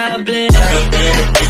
I've been.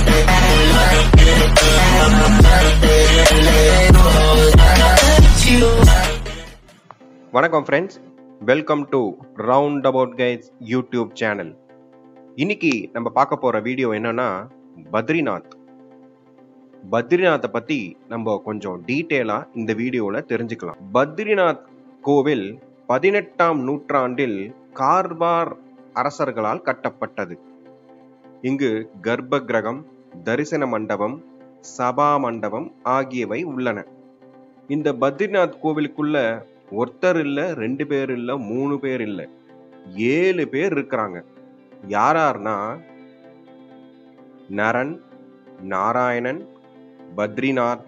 You. வணக்கம் friends welcome to Round About Kids YouTube channel இன்னைக்கு நம்ம பார்க்க போற வீடியோ என்னன்னா பத்ரிநாத் பத்ரிநாத்தை பத்தி நம்ம கொஞ்சம் டீட்டெயிலா இந்த வீடியோல தெரிஞ்சுக்கலாம் பத்ரிநாத் கோவில் பதினெட்டாம் நூற்றாண்டில் கார்வார் அரசர்களால் கட்டப்பட்டது இங்கு கர்ப்ப கிரகம் தரிசன மண்டபம் சபா மண்டபம் ஆகியவை உள்ளன இந்த பத்ரிநாத் கோவிலுக்குள்ள ஒருத்தர் இல்ல ரெண்டு பேர் இல்ல மூணு பேர் இல்ல ஏழு பேர் இருக்கிறாங்க யாரார்னா நரன் நாராயணன் பத்ரிநாத்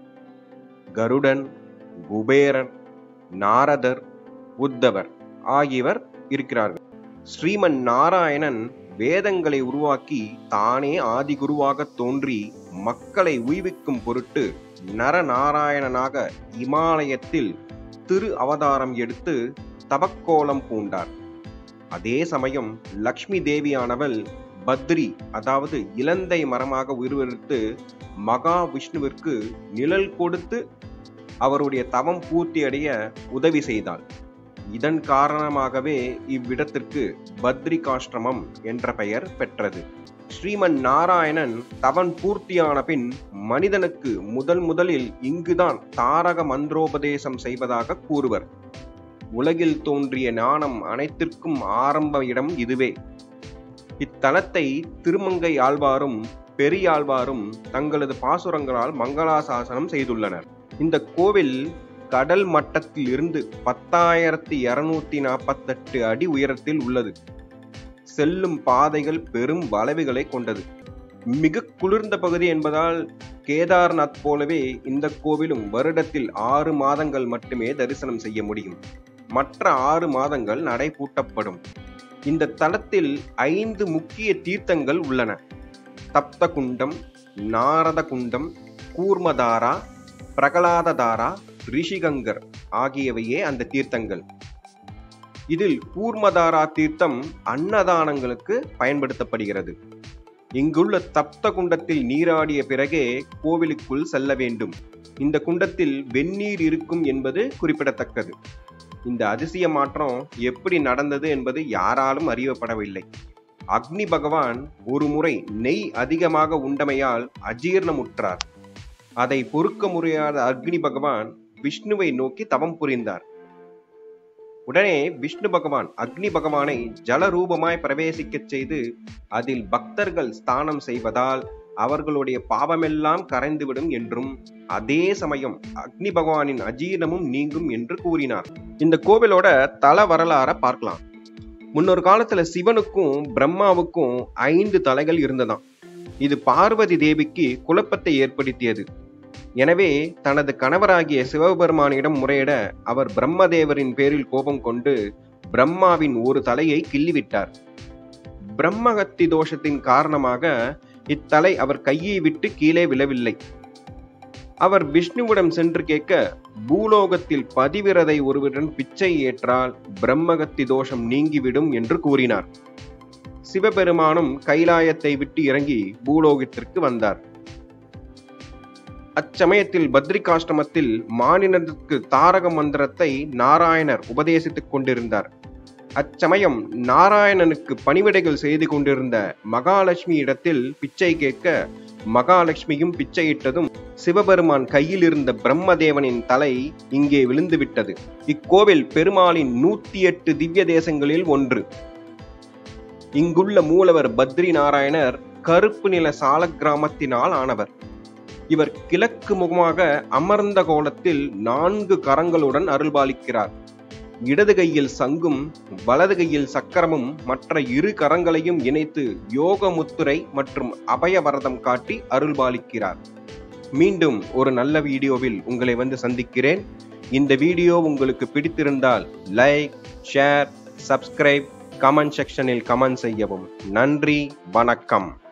கருடன் குபேரன் நாரதர் உத்தவர் ஆகியவர் இருக்கிறார்கள் ஸ்ரீமன் நாராயணன் வேதங்களை உருவாக்கி தானே ஆதிகுருவாக தோன்றி மக்களை உய்விக்கும் பொருட்டு நரநாராயணனாக இமாலயத்தில் திரு அவதாரம் எடுத்து தவக்கோலம் பூண்டார் அதே சமயம் லக்ஷ்மி தேவியானவள் பத்ரி அதாவது இலந்தை மரமாக உருவெடுத்து மகா விஷ்ணுவிற்கு நிழல் கொடுத்து அவருடைய தவம் பூர்த்தியடைய உதவி செய்தாள் இதன் காரணமாகவே இவ்விடத்திற்கு பத்ரிகாஷ்டிரமம் என்ற பெயர் பெற்றது ஸ்ரீமன் நாராயணன் தவன் பூர்த்தியான பின் மனிதனுக்கு முதல் முதலில் இங்குதான் தாரக மந்திரோபதேசம் செய்வதாக கூறுவர் உலகில் தோன்றிய ஞானம் அனைத்திற்கும் ஆரம்ப இடம் இதுவே இத்தலத்தை திருமங்கை ஆழ்வாரும் பெரியாழ்வாரும் தங்களது பாசுரங்களால் மங்களாசாசனம் செய்துள்ளனர் இந்த கோவில் கடல் மட்டத்தில் இருந்து பத்தாயிரத்தி இருநூத்தி நாற்பத்தெட்டு அடி உயரத்தில் உள்ளது செல்லும் பாதைகள் பெரும் வளைவுகளை கொண்டது மிக குளிர்ந்த பகுதி என்பதால் கேதார்நாத் போலவே இந்த கோவிலும் வருடத்தில் ஆறு மாதங்கள் மட்டுமே தரிசனம் செய்ய முடியும் மற்ற ஆறு மாதங்கள் நடை பூட்டப்படும் இந்த தலத்தில் ஐந்து முக்கிய தீர்த்தங்கள் உள்ளன தப்த குண்டம் நாரத குண்டம் கூர்மதாரா பிரகலாததாரா ரிஷிகங்கர் ஆகியவையே அந்த தீர்த்தங்கள் இதில் கூர்மதாரா தீர்த்தம் அன்னதானங்களுக்கு பயன்படுத்தப்படுகிறது இங்குள்ள தப்த குண்டத்தில் நீராடிய பிறகே கோவிலுக்குள் செல்ல வேண்டும் இந்த குண்டத்தில் வெந்நீர் இருக்கும் என்பது குறிப்பிடத்தக்கது இந்த அதிசய மாற்றம் எப்படி நடந்தது என்பது யாராலும் அறியப்படவில்லை அக்னி பகவான் ஒரு முறை நெய் அதிகமாக உண்டமையால் அஜீர்ணமுற்றார் அதை பொறுக்க முடியாத அக்னி பகவான் விஷ்ணுவை நோக்கி தவம் புரிந்தார் உடனே விஷ்ணு பகவான் அக்னி பகவானை ஜலரூபமாய் பிரவேசிக்கச் செய்து அதில் பக்தர்கள் ஸ்தானம் செய்வதால் அவர்களுடைய பாவமெல்லாம் கரைந்துவிடும் என்றும் அதே சமயம் அக்னி பகவானின் அஜீரணமும் நீங்கும் என்று கூறினார் இந்த கோவிலோட தல வரலாற பார்க்கலாம் முன்னொரு காலத்துல சிவனுக்கும் பிரம்மாவுக்கும் ஐந்து தலைகள் இருந்ததாம் இது பார்வதி தேவிக்கு குழப்பத்தை ஏற்படுத்தியது எனவே தனது கணவராகிய சிவபெருமானிடம் முறையிட அவர் பிரம்மதேவரின் பேரில் கோபம் கொண்டு பிரம்மாவின் ஒரு தலையை கிள்ளிவிட்டார் பிரம்மகத்தி தோஷத்தின் காரணமாக இத்தலை அவர் கையை விட்டு கீழே விழவில்லை அவர் விஷ்ணுவிடம் சென்று கேட்க பூலோகத்தில் பதிவிரதை ஒருவருடன் பிச்சை ஏற்றால் பிரம்மகத்தி தோஷம் நீங்கிவிடும் என்று கூறினார் சிவபெருமானும் கைலாயத்தை விட்டு இறங்கி பூலோகத்திற்கு வந்தார் அச்சமயத்தில் பத்ரிகாஷ்டமத்தில் மானினத்துக்கு தாரக மந்திரத்தை நாராயணர் உபதேசித்துக் கொண்டிருந்தார் அச்சமயம் நாராயணனுக்கு பணிவிடைகள் செய்து கொண்டிருந்த மகாலட்சுமி இடத்தில் பிச்சை கேட்க மகாலட்சுமியும் பிச்சையிட்டதும் சிவபெருமான் கையில் இருந்த பிரம்மதேவனின் தலை இங்கே விழுந்துவிட்டது இக்கோவில் பெருமாளின் நூத்தி எட்டு திவ்ய தேசங்களில் ஒன்று இங்குள்ள மூலவர் பத்ரி நாராயணர் கருப்பு நில சால கிராமத்தினால் ஆனவர் இவர் கிழக்கு முகமாக அமர்ந்த கோலத்தில் நான்கு கரங்களுடன் அருள்பாலிக்கிறார் இடது கையில் சங்கும் வலது கையில் சக்கரமும் மற்ற இரு கரங்களையும் இணைத்து யோக முத்துரை மற்றும் அபயவரதம் காட்டி அருள்பாலிக்கிறார் மீண்டும் ஒரு நல்ல வீடியோவில் உங்களை வந்து சந்திக்கிறேன் இந்த வீடியோ உங்களுக்கு பிடித்திருந்தால் லைக் ஷேர் சப்ஸ்கிரைப் கமெண்ட் செக்ஷனில் கமெண்ட் செய்யவும் நன்றி வணக்கம்